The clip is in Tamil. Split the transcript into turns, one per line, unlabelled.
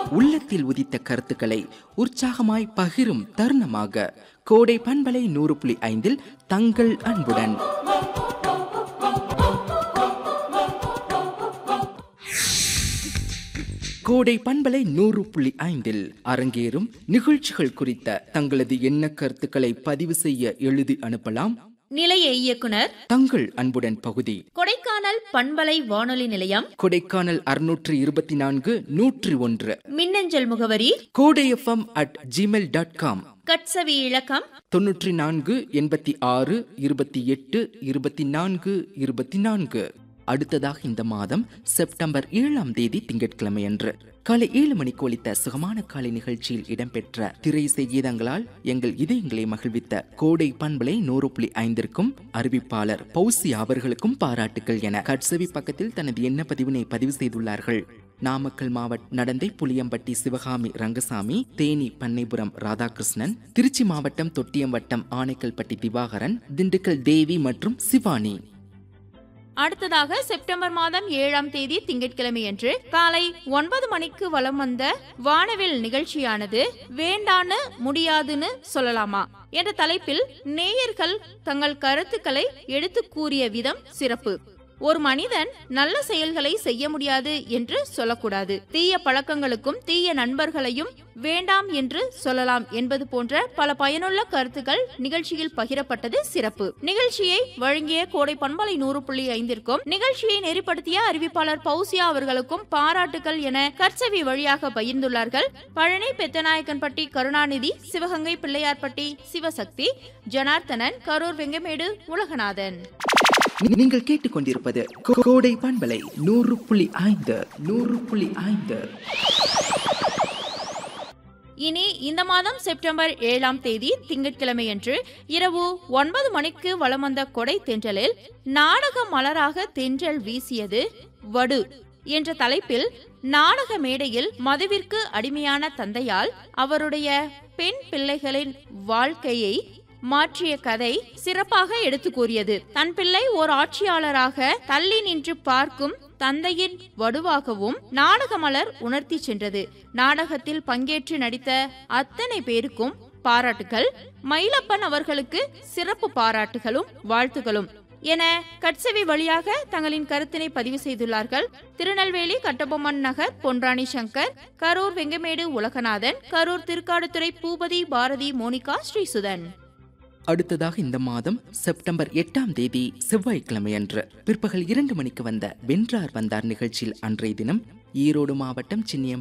உள்ளத்தில் உதித்த கருத்துக்களை உற்சாகமாய் பகிரும் தருணமாக கோடை பண்பலை நூறு புள்ளி ஐந்தில் தங்கள் அன்புடன் கோடை பண்பலை நூறு புள்ளி ஐந்தில் அரங்கேறும் நிகழ்ச்சிகள் குறித்த தங்களது எண்ண கருத்துக்களை பதிவு செய்ய எழுதி அனுப்பலாம்
நிலைய இயக்குனர்
தங்கள் அன்புடன் பகுதி
கொடைக்கானல் பண்பலை வானொலி நிலையம்
கொடைக்கானல் அறுநூற்று இருபத்தி நான்கு நூற்றி ஒன்று
மின்னஞ்சல் முகவரி
Kodai F M at Gmail dot com
கட்சவி இலக்கம்
தொன்னூற்றி நான்கு எண்பத்தி ஆறு இருபத்தி எட்டு இருபத்தி நான்கு இருபத்தி நான்கு அடுத்ததாக இந்த மாதம் செப்டம்பர் ஏழாம் தேதி திங்கட்கிழமை அன்று காலை ஏழு மணிக்கு ஒலித்த சுகமான காலை நிகழ்ச்சியில் இடம்பெற்ற திரை கீதங்களால் எங்கள் இதயங்களை மகிழ்வித்த கோடை பண்பலை நூறு புள்ளி ஐந்திற்கும் அறிவிப்பாளர் பௌசி அவர்களுக்கும் பாராட்டுகள் என கட்சவி பக்கத்தில் தனது எண்ண பதிவினை பதிவு செய்துள்ளார்கள் நாமக்கல் மாவட்ட நடந்தை புளியம்பட்டி சிவகாமி ரங்கசாமி தேனி பண்ணைபுரம் ராதாகிருஷ்ணன் திருச்சி மாவட்டம் தொட்டியம் வட்டம் ஆனைக்கல்பட்டி திவாகரன் திண்டுக்கல் தேவி மற்றும் சிவானி
அடுத்ததாக செப்டம்பர் மாதம் ஏழாம் தேதி திங்கட்கிழமையன்று காலை ஒன்பது மணிக்கு வலம் வந்த வானவில் நிகழ்ச்சியானது வேண்டான்னு முடியாதுன்னு சொல்லலாமா என்ற தலைப்பில் நேயர்கள் தங்கள் கருத்துக்களை எடுத்து கூறிய விதம் சிறப்பு ஒரு மனிதன் நல்ல செயல்களை செய்ய முடியாது என்று சொல்லக்கூடாது தீய பழக்கங்களுக்கும் தீய நண்பர்களையும் வேண்டாம் என்று சொல்லலாம் என்பது போன்ற பல பயனுள்ள கருத்துக்கள் நிகழ்ச்சியில் பகிரப்பட்டது சிறப்பு நிகழ்ச்சியை வழங்கிய கோடை பண்பலை நூறு புள்ளி ஐந்திற்கும் நிகழ்ச்சியை நெறிப்படுத்திய அறிவிப்பாளர் பௌசியா அவர்களுக்கும் பாராட்டுகள் என கற்சவி வழியாக பகிர்ந்துள்ளார்கள் பழனி பெத்தநாயக்கன்பட்டி கருணாநிதி சிவகங்கை பிள்ளையார்பட்டி சிவசக்தி ஜனார்த்தனன் கரூர் வெங்கமேடு உலகநாதன்
நீங்கள் கேட்டுக்கொண்டிருப்பது கோ- கோடை பண்பலை நூறு புள்ளி ஐந்து நூறு புள்ளி ஐந்து
இனி இந்த மாதம் செப்டம்பர் ஏழாம் தேதி திங்கட்கிழமையன்று இரவு ஒன்பது மணிக்கு வலம் வந்த கொடை தென்றலில் நாடக மலராக தென்றல் வீசியது வடு என்ற தலைப்பில் நாடக மேடையில் மதுவிற்கு அடிமையான தந்தையால் அவருடைய பெண் பிள்ளைகளின் வாழ்க்கையை மாற்றிய கதை சிறப்பாக எடுத்து கூறியது தன் பிள்ளை ஓர் ஆட்சியாளராக தள்ளி நின்று பார்க்கும் தந்தையின் வடுவாகவும் நாடகமலர் உணர்த்தி சென்றது நாடகத்தில் பங்கேற்று நடித்த அத்தனை பேருக்கும் பாராட்டுகள் மயிலப்பன் அவர்களுக்கு சிறப்பு பாராட்டுகளும் வாழ்த்துகளும் என கட்சவி வழியாக தங்களின் கருத்தினை பதிவு செய்துள்ளார்கள் திருநெல்வேலி கட்டபொம்மன் நகர் பொன்ராணி சங்கர் கரூர் வெங்கமேடு உலகநாதன் கரூர் திருக்காடுதுறை பூபதி பாரதி மோனிகா ஸ்ரீசுதன்
அடுத்ததாக இந்த மாதம் செப்டம்பர் எட்டாம் தேதி செவ்வாய்க்கிழமை அன்று பிற்பகல் இரண்டு மணிக்கு வந்த வென்றார் வந்தார் நிகழ்ச்சியில் அன்றைய தினம் ஈரோடு மாவட்டம் சின்னியம்